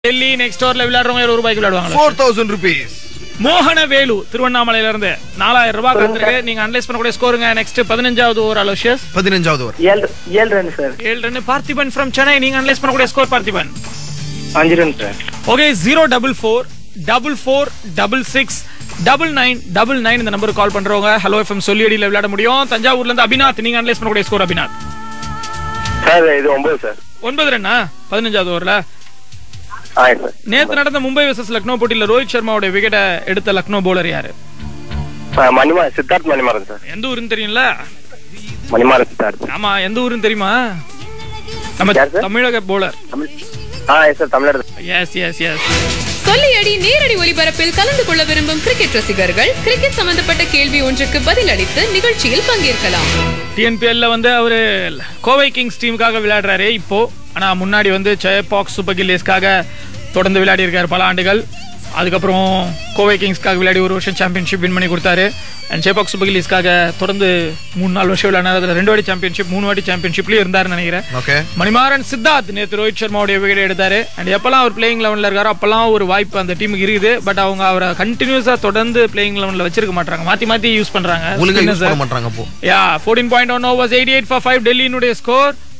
Delhi next ஓவர்ல விளையாடுறவங்க இருபது ரூபாய்க்கு விளையாடுவாங்க ஃபோர் தௌசண்ட் ருபீஸ் மோகன வேலு திருவண்ணாமலையில இருந்து நாலாயிரம் ரூபாய் வந்திருக்கு நீங்க அனலைஸ் பண்ணக்கூடிய ஸ்கோருங்க நெக்ஸ்ட் பதினஞ்சாவது ஓவர் அலோஷியஸ் பதினஞ்சாவது ஓவர் ஏழு ஏழு ரன் சார் ஏழு ரன் பார்த்திபன் ஃப்ரம் சென்னை நீங்க அனலைஸ் பண்ணக்கூடிய ஸ்கோர் பார்த்திபன் அஞ்சு run sir okay zero double four double four double six double nine double nine இந்த நம்பருக்கு கால் பண்றவங்க ஹலோ எஃப்எம் சொல்லி அடியில் விளையாட முடியும் தஞ்சாவூர்ல இருந்து அபிநாத் நீங்க அனலைஸ் பண்ணக்கூடிய ஸ்கோர் அபிநாத் சார் இது ஒன்பது சார் ஒன்பது ரன்னா பதினஞ்சாவது ஓவர்ல ஆ சார் நேத்து நடந்த மும்பை வர்சஸ் லக்னோ போட்டியில ரோஹித் சர்மாவோட விக்கெட்டை எடுத்த லக்னோ பவுலர் யாரு ஆ, மணிமா சித்தார்த் மணிமாறன் சார் எந்த ஊருன்னு தெரியும்ல மணிமாறன் சித்தார்த் ஆமா எந்த ஊருன்னு தெரியுமா நம்ம யார் சார்? தமிழக பவுலர் தமிழ் ஆ எஸ் சார் தமிழர் எஸ் எஸ் எஸ் சொல்லியடி நேரடி ஒலிபரப்பில் கலந்து கொள்ள விரும்பும் கிரிக்கெட் ரசிகர்கள் கிரிக்கெட் சம்பந்தப்பட்ட கேள்வி ஒன்றுக்கு பதில் அளித்து நிகழ்ச்சியில் பங்கேற்கலாம் டிஎன்பிஎல்ல வந்து அவரு கோவை கிங்ஸ் டீமுக்காக விளையாடுறாரு இப்போ ஆனா முன்னாடி வந்து ஜெயபாக் சூப்பர் கில்லேஸ்க்காக தொடர்ந்து விளையாடி இருக்காரு பல ஆண்டுகள் அதுக்கப்புறம் கோவை கிங்ஸ்க்காக விளையாடி ஒரு வருஷம் சாம்பியன்ஷிப் வின் பண்ணி கொடுத்தாரு அண்ட் ஜெயபாக் சூப்பர் கில்லேஸ்க்காக தொடர்ந்து மூணு நாலு வருஷம் விளையாடினார் அதுல ரெண்டு வாட்டி சாம்பியன்ஷிப் மூணு வாட்டி சாம்பியன்ஷிப்லயும் இருந்தாருன்னு நினைக்கிறேன் ஓகே மணிமாறன் சித்தார்த் நேற்று ரோஹித் சர்மாவுடைய விக்கெட் எடுத்தாரு அண்ட் எப்பெல்லாம் அவர் பிளேயிங் லெவன்ல இருக்காரோ அப்பெல்லாம் ஒரு வாய்ப்பு அந்த டீமுக்கு இருக்குது பட் அவங்க அவரை கண்டினியூஸா தொடர்ந்து பிளேயிங் லெவன்ல வச்சிருக்க மாட்டாங்க மாத்தி மாத்தி யூஸ் பண்றாங்க ஒழுங்கா யூஸ் Spinners-அ. பண்ண மாட்டாங்க அப்போ yeah fourteen point one overs eighty eight for five டெல்லியினுடைய ஸ்கோர்